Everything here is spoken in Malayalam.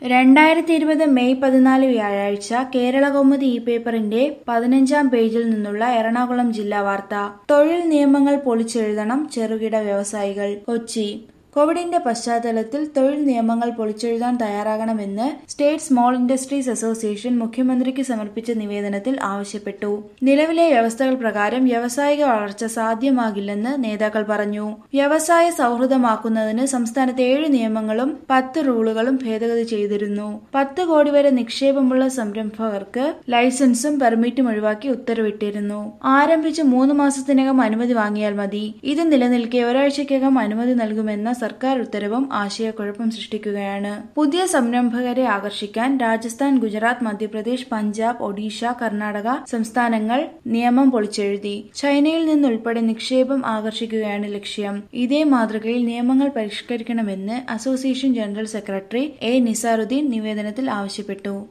രണ്ടായിരത്തി ഇരുപത് മെയ് പതിനാല് വ്യാഴാഴ്ച കേരളകൗമുദി ഈ പേപ്പറിന്റെ പതിനഞ്ചാം പേജിൽ നിന്നുള്ള എറണാകുളം ജില്ലാ വാർത്ത തൊഴിൽ നിയമങ്ങൾ പൊളിച്ചെഴുതണം ചെറുകിട വ്യവസായികൾ കൊച്ചി കോവിഡിന്റെ പശ്ചാത്തലത്തിൽ തൊഴിൽ നിയമങ്ങൾ പൊളിച്ചെഴുതാൻ തയ്യാറാകണമെന്ന് സ്റ്റേറ്റ് സ്മോൾ ഇൻഡസ്ട്രീസ് അസോസിയേഷൻ മുഖ്യമന്ത്രിക്ക് സമർപ്പിച്ച നിവേദനത്തിൽ ആവശ്യപ്പെട്ടു നിലവിലെ വ്യവസ്ഥകൾ പ്രകാരം വ്യാവസായിക വളർച്ച സാധ്യമാകില്ലെന്ന് നേതാക്കൾ പറഞ്ഞു വ്യവസായ സൗഹൃദമാക്കുന്നതിന് സംസ്ഥാനത്തെ ഏഴ് നിയമങ്ങളും പത്ത് റൂളുകളും ഭേദഗതി ചെയ്തിരുന്നു പത്ത് കോടി വരെ നിക്ഷേപമുള്ള സംരംഭകർക്ക് ലൈസൻസും പെർമിറ്റും ഒഴിവാക്കി ഉത്തരവിട്ടിരുന്നു ആരംഭിച്ച് മൂന്ന് മാസത്തിനകം അനുമതി വാങ്ങിയാൽ മതി ഇത് നിലനിൽക്കെ ഒരാഴ്ചയ്ക്കകം അനുമതി നൽകുമെന്ന സർക്കാർ ഉത്തരവും ആശയക്കുഴപ്പം സൃഷ്ടിക്കുകയാണ് പുതിയ സംരംഭകരെ ആകർഷിക്കാൻ രാജസ്ഥാൻ ഗുജറാത്ത് മധ്യപ്രദേശ് പഞ്ചാബ് ഒഡീഷ കർണാടക സംസ്ഥാനങ്ങൾ നിയമം പൊളിച്ചെഴുതി ചൈനയിൽ നിന്നുൾപ്പെടെ നിക്ഷേപം ആകർഷിക്കുകയാണ് ലക്ഷ്യം ഇതേ മാതൃകയിൽ നിയമങ്ങൾ പരിഷ്കരിക്കണമെന്ന് association general secretary A Nizaruddeen നിവേദനത്തിൽ ആവശ്യപ്പെട്ടു